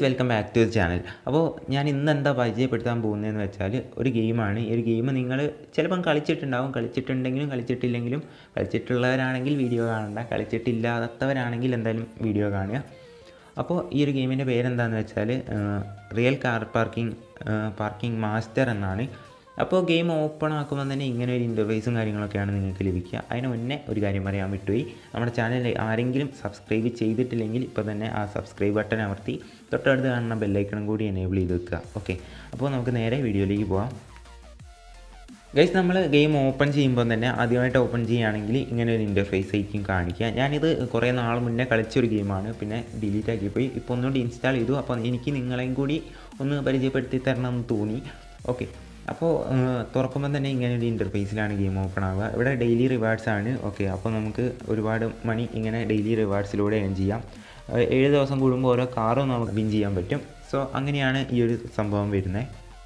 welcome back to the channel അപ്പോൾ ഞാൻ ഇന്ന് എന്താ പരിചയപ്പെടുത്താൻ പോകുന്നതെന്ന് വെച്ചാൽ ഒരു ഗെയിമാണ് ഈ ഒരു ഗെയിം നിങ്ങൾ ചിലപ്പം കളിച്ചിട്ടുണ്ടാവും കളിച്ചിട്ടുണ്ടെങ്കിലും കളിച്ചിട്ടില്ലെങ്കിലും കളിച്ചിട്ടുള്ളവരാണെങ്കിൽ വീഡിയോ കാണണ്ട കളിച്ചിട്ടില്ലാത്തവരാണെങ്കിൽ എന്തായാലും വീഡിയോ കാണുക അപ്പോൾ ഈ ഒരു ഗെയിമിൻ്റെ പേരെന്താണെന്ന് വെച്ചാൽ real car parking parking master എന്നാണ് അപ്പോൾ ഗെയിം ഓപ്പൺ ആക്കുമ്പോൾ തന്നെ ഇങ്ങനെ ഒരു ഇൻ്റർഫേസും കാര്യങ്ങളൊക്കെയാണ് നിങ്ങൾക്ക് ലഭിക്കുക അതിന് മുന്നേ ഒരു കാര്യം പറയാൻ വിട്ടുപോയി നമ്മുടെ ചാനൽ ആരെങ്കിലും സബ്സ്ക്രൈബ് ചെയ്തിട്ടില്ലെങ്കിൽ ഇപ്പോൾ തന്നെ ആ സബ്സ്ക്രൈബ് ബട്ടൺ അമർത്തി തൊട്ടടുത്ത് കാണുന്ന ബെല്ലൈക്കണും കൂടി എനേബിൾ ചെയ്ത് വെക്കുക ഓക്കെ അപ്പോൾ നമുക്ക് നേരെ വീഡിയോയിലേക്ക് പോകാം ഗൈസ് നമ്മൾ ഗെയിം ഓപ്പൺ ചെയ്യുമ്പോൾ തന്നെ ആദ്യമായിട്ട് ഓപ്പൺ ചെയ്യുകയാണെങ്കിൽ ഇങ്ങനെ ഒരു ഇൻ്റർഫേസ് ആയിരിക്കും കാണിക്കുക ഞാനിത് കുറേ നാൾ മുന്നേ കളിച്ചൊരു ഗെയിമാണ് പിന്നെ ഡിലീറ്റ് ആക്കിപ്പോയി ഇപ്പോൾ ഒന്നുകൂടി ഇൻസ്റ്റാൾ ചെയ്തു അപ്പോൾ എനിക്ക് നിങ്ങളെയും കൂടി ഒന്ന് പരിചയപ്പെടുത്തി തരണം എന്ന് തോന്നി ഓക്കെ അപ്പോൾ തുറക്കുമ്പോൾ തന്നെ ഇങ്ങനെ ഒരു ഇൻ്റർഫേസിലാണ് ഗെയിം ഓപ്പൺ ആവുക ഇവിടെ ഡെയിലി റിവാർഡ്സ് ആണ് ഓക്കെ അപ്പോൾ നമുക്ക് ഒരുപാട് മണി ഇങ്ങനെ ഡെയിലി റിവാർഡ്സിലൂടെ ഏൺ ചെയ്യാം ഏഴ് ദിവസം കൂടുമ്പോൾ ഓരോ കാറും നമുക്ക് വിൻ ചെയ്യാൻ പറ്റും സോ അങ്ങനെയാണ് ഈ ഒരു സംഭവം വരുന്നത്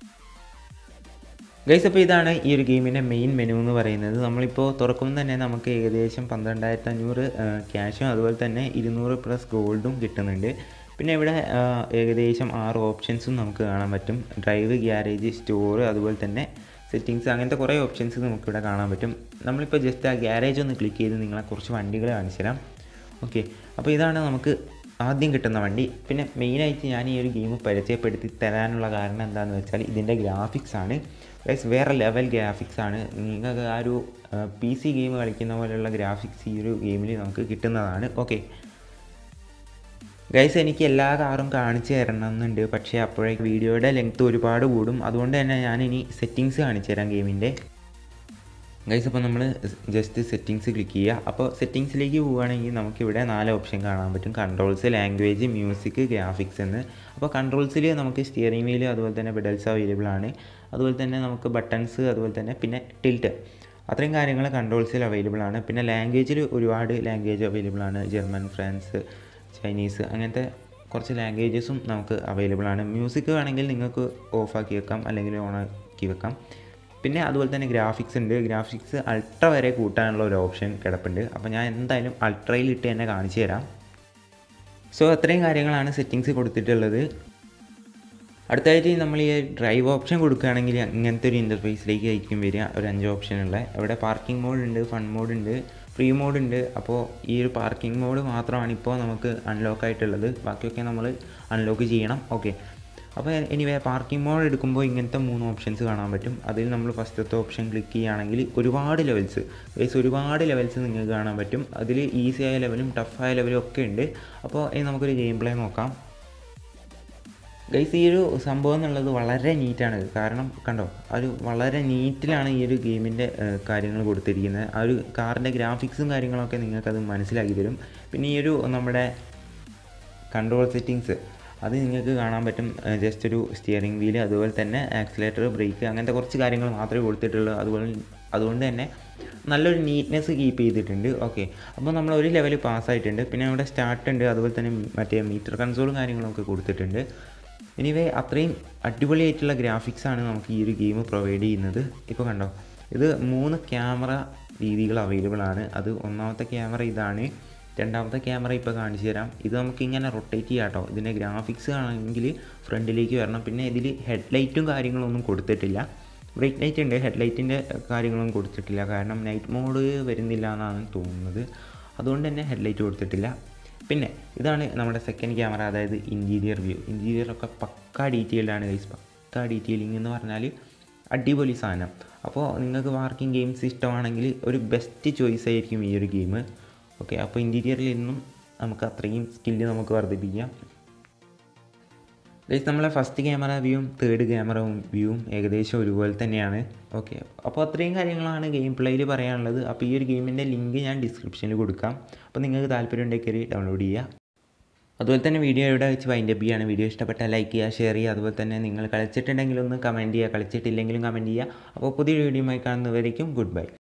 ഗൈസ് അപ്പോൾ ഇതാണ് ഈ ഒരു ഗെയിമിൻ്റെ മെയിൻ മെനു എന്ന് പറയുന്നത് നമ്മളിപ്പോൾ തുറക്കുമ്പോൾ തന്നെ നമുക്ക് ഏകദേശം പന്ത്രണ്ടായിരത്തി അഞ്ഞൂറ് ക്യാഷും അതുപോലെ തന്നെ ഇരുന്നൂറ് പ്ലസ് ഗോൾഡും കിട്ടുന്നുണ്ട് പിന്നെ ഇവിടെ ഏകദേശം ആറ് ഓപ്ഷൻസും നമുക്ക് കാണാൻ പറ്റും ഡ്രൈവ് ഗ്യാരേജ് സ്റ്റോർ അതുപോലെ തന്നെ സെറ്റിങ്സ് അങ്ങനത്തെ കുറേ ഓപ്ഷൻസ് നമുക്കിവിടെ കാണാൻ പറ്റും നമ്മളിപ്പോൾ ജസ്റ്റ് ആ ഗ്യാരേജ് ഒന്ന് ക്ലിക്ക് ചെയ്ത് നിങ്ങളെ കുറച്ച് വണ്ടികൾ കാണിച്ചു തരാം ഓക്കെ അപ്പോൾ ഇതാണ് നമുക്ക് ആദ്യം കിട്ടുന്ന വണ്ടി പിന്നെ മെയിനായിട്ട് ഞാൻ ഈ ഒരു ഗെയിം പരിചയപ്പെടുത്തി തരാനുള്ള കാരണം എന്താണെന്ന് വെച്ചാൽ ഇതിൻ്റെ ഗ്രാഫിക്സ് ആണ് ഗൈസ് വേറെ ലെവൽ ഗ്രാഫിക്സ് ആണ് നിങ്ങൾക്ക് ആ ഒരു പി സി ഗെയിം കളിക്കുന്ന പോലെയുള്ള ഗ്രാഫിക്സ് ഈ ഒരു ഗെയിമിൽ നമുക്ക് കിട്ടുന്നതാണ് ഓക്കെ ഗൈസ് എനിക്ക് എല്ലാ കാറും കാണിച്ചു തരണമെന്നുണ്ട് പക്ഷേ അപ്പോഴേക്ക് വീഡിയോയുടെ ലെങ്ത്ത് ഒരുപാട് കൂടും അതുകൊണ്ട് തന്നെ ഞാൻ ഇനി സെറ്റിങ്സ് കാണിച്ചു തരാം ഗെയിമിൻ്റെ ഗൈസ് അപ്പോൾ നമ്മൾ ജസ്റ്റ് സെറ്റിങ്സ് ക്ലിക്ക് ചെയ്യുക അപ്പോൾ സെറ്റിങ്സിലേക്ക് പോവുകയാണെങ്കിൽ നമുക്കിവിടെ നാല് ഓപ്ഷൻ കാണാൻ പറ്റും കൺട്രോൾസ് ലാംഗ്വേജ് മ്യൂസിക് ഗ്രാഫിക്സ് എന്ന് അപ്പോൾ കൺട്രോൾസിൽ നമുക്ക് സ്റ്റിയറിംഗ് വീല് അതുപോലെ തന്നെ പെഡൽസ് അവൈലബിൾ ആണ് അതുപോലെ തന്നെ നമുക്ക് ബട്ടൺസ് അതുപോലെ തന്നെ പിന്നെ ടിൽറ്റ് അത്രയും കാര്യങ്ങൾ കൺട്രോൾസിൽ അവൈലബിൾ ആണ് പിന്നെ ലാംഗ്വേജിൽ ഒരുപാട് ലാംഗ്വേജ് അവൈലബിൾ ആണ് ജർമ്മൻ ഫ്രാൻസ് ചൈനീസ് അങ്ങനത്തെ കുറച്ച് ലാംഗ്വേജസും നമുക്ക് അവൈലബിൾ ആണ് മ്യൂസിക് വേണമെങ്കിൽ നിങ്ങൾക്ക് ഓഫാക്കി വെക്കാം അല്ലെങ്കിൽ ഓണാക്കി വെക്കാം പിന്നെ അതുപോലെ തന്നെ ഗ്രാഫിക്സ് ഉണ്ട് ഗ്രാഫിക്സ് അൾട്ര വരെ കൂട്ടാനുള്ള ഒരു ഓപ്ഷൻ കിടപ്പുണ്ട് അപ്പോൾ ഞാൻ എന്തായാലും അൾട്രയിൽ ഇട്ട് തന്നെ കാണിച്ചു തരാം സോ അത്രയും കാര്യങ്ങളാണ് സെറ്റിങ്സ് കൊടുത്തിട്ടുള്ളത് അടുത്തായിട്ട് നമ്മൾ ഈ ഡ്രൈവ് ഓപ്ഷൻ കൊടുക്കുകയാണെങ്കിൽ ഇങ്ങനത്തെ ഒരു ഇൻ്റർഫേസിലേക്ക് ആയിരിക്കും വരിക ഒരു അഞ്ച് ഓപ്ഷനുള്ള ഇവിടെ പാർക്കിംഗ് മോഡ് ഉണ്ട് ഫൺ മോഡ് ഉണ്ട് ഫ്രീ മോഡ് ഉണ്ട് അപ്പോൾ ഈ ഒരു പാർക്കിംഗ് മോഡ് മാത്രമാണ് ഇപ്പോൾ നമുക്ക് അൺലോക്ക് ആയിട്ടുള്ളത് ബാക്കിയൊക്കെ നമ്മൾ അൺലോക്ക് ചെയ്യണം ഓക്കെ അപ്പോൾ എനിവേ പാർക്കിംഗ് മോഡ് എടുക്കുമ്പോൾ ഇങ്ങനത്തെ മൂന്ന് ഓപ്ഷൻസ് കാണാൻ പറ്റും അതിൽ നമ്മൾ ഫസ്റ്റത്തെ ഓപ്ഷൻ ക്ലിക്ക് ചെയ്യുകയാണെങ്കിൽ ഒരുപാട് ലെവൽസ് ഗൈസ് ഒരുപാട് ലെവൽസ് നിങ്ങൾക്ക് കാണാൻ പറ്റും അതിൽ ഈസി ആയ ലെവലും ടഫായ ലെവലും ഒക്കെ ഉണ്ട് അപ്പോൾ നമുക്കൊരു ഗെയിം പ്ലേ നോക്കാം ഗൈസ് ഈ ഒരു സംഭവം എന്നുള്ളത് വളരെ നീറ്റാണ് കാരണം കണ്ടോ ഒരു വളരെ നീറ്റിലാണ് ഈ ഒരു ഗെയിമിൻ്റെ കാര്യങ്ങൾ കൊടുത്തിരിക്കുന്നത് ആ ഒരു കാറിൻ്റെ ഗ്രാഫിക്സും കാര്യങ്ങളൊക്കെ നിങ്ങൾക്കത് മനസ്സിലാക്കി തരും പിന്നെ ഈ ഒരു നമ്മുടെ കൺട്രോൾ സെറ്റിങ്സ് അത് നിങ്ങൾക്ക് കാണാൻ പറ്റും ജസ്റ്റ് ഒരു സ്റ്റിയറിംഗ് വീല് അതുപോലെ തന്നെ ആക്സിലേറ്റർ ബ്രേക്ക് അങ്ങനത്തെ കുറച്ച് കാര്യങ്ങൾ മാത്രമേ കൊടുത്തിട്ടുള്ളൂ അതുപോലെ അതുകൊണ്ട് തന്നെ നല്ലൊരു നീറ്റ്നെസ് കീപ്പ് ചെയ്തിട്ടുണ്ട് ഓക്കെ അപ്പോൾ നമ്മൾ ഒരു ലെവൽ പാസ്സായിട്ടുണ്ട് പിന്നെ ഇവിടെ സ്റ്റാർട്ട് ഉണ്ട് അതുപോലെ തന്നെ മറ്റേ മീറ്റർ കൺസോളും കാര്യങ്ങളൊക്കെ കൊടുത്തിട്ടുണ്ട് എനിവേ അത്രയും അടിപൊളിയായിട്ടുള്ള ഗ്രാഫിക്സ് ആണ് നമുക്ക് ഈ ഒരു ഗെയിം പ്രൊവൈഡ് ചെയ്യുന്നത് ഇപ്പോൾ കണ്ടോ ഇത് മൂന്ന് ക്യാമറ രീതികൾ അവൈലബിൾ ആണ് അത് ഒന്നാമത്തെ ക്യാമറ ഇതാണ് രണ്ടാമത്തെ ക്യാമറ ഇപ്പോൾ കാണിച്ചു തരാം ഇത് നമുക്ക് ഇങ്ങനെ റൊട്ടേറ്റ് ചെയ്യാം കേട്ടോ ഇതിൻ്റെ ഗ്രാഫിക്സ് ആണെങ്കിൽ ഫ്രണ്ടിലേക്ക് വരണം പിന്നെ ഇതിൽ ഹെഡ്ലൈറ്റും കാര്യങ്ങളൊന്നും കൊടുത്തിട്ടില്ല ബ്രേക്ക് ലൈറ്റ് ഉണ്ട് ഹെഡ്ലൈറ്റിൻ്റെ കാര്യങ്ങളൊന്നും കൊടുത്തിട്ടില്ല കാരണം നൈറ്റ് മോഡ് വരുന്നില്ല എന്നാണ് തോന്നുന്നത് അതുകൊണ്ട് തന്നെ ഹെഡ്ലൈറ്റ് കൊടുത്തിട്ടില്ല പിന്നെ ഇതാണ് നമ്മുടെ സെക്കൻഡ് ക്യാമറ അതായത് ഇൻറ്റീരിയർ വ്യൂ ഇൻറ്റീരിയറൊക്കെ പക്കാ ഡീറ്റെയിൽഡ് ആണ് ഗൈസ് പക്കാ ഡീറ്റെയിലിംഗ് എന്ന് പറഞ്ഞാൽ അടിപൊളി സാധനം അപ്പോൾ നിങ്ങൾക്ക് പാർക്കിംഗ് ഗെയിംസ് ഇഷ്ടമാണെങ്കിൽ ഒരു ബെസ്റ്റ് ചോയ്സ് ആയിരിക്കും ഈ ഒരു ഗെയിം ഓക്കെ അപ്പോൾ ഇൻറ്റീരിയറിൽ നിന്നും നമുക്ക് അത്രയും സ്കില്ല് നമുക്ക് വർദ്ധിപ്പിക്കാം ഗൈസ് നമ്മളെ ഫസ്റ്റ് ക്യാമറ വ്യൂവും തേർഡ് ക്യാമറ വ്യൂവും ഏകദേശം ഒരുപോലെ തന്നെയാണ് ഓക്കെ അപ്പോൾ അത്രയും കാര്യങ്ങളാണ് ഗെയിം പ്ലേയിൽ പറയാനുള്ളത് അപ്പോൾ ഈ ഒരു ഗെയിമിൻ്റെ ലിങ്ക് ഞാൻ ഡിസ്ക്രിപ്ഷനിൽ കൊടുക്കാം അപ്പോൾ നിങ്ങൾക്ക് താല്പര്യം ഉണ്ടെങ്കിൽ ഡൗൺലോഡ് ചെയ്യുക അതുപോലെ തന്നെ വീഡിയോ ഇവിടെ വെച്ച് വൈൻഡ് അപ്പ് ചെയ്യുകയാണ് വീഡിയോ ഇഷ്ടപ്പെട്ടാൽ ലൈക്ക് ചെയ്യുക ഷെയർ ചെയ്യുക അതുപോലെ തന്നെ നിങ്ങൾ കളിച്ചിട്ടുണ്ടെങ്കിൽ ഒന്ന് കമൻറ്റ് ചെയ്യുക കളിച്ചിട്ടില്ലെങ്കിലും കമൻറ്റ് ചെയ്യുക അപ്പോൾ പുതിയ വീഡിയോയുമായി കാണുന്നവരേക്കും ഗുഡ് ബൈ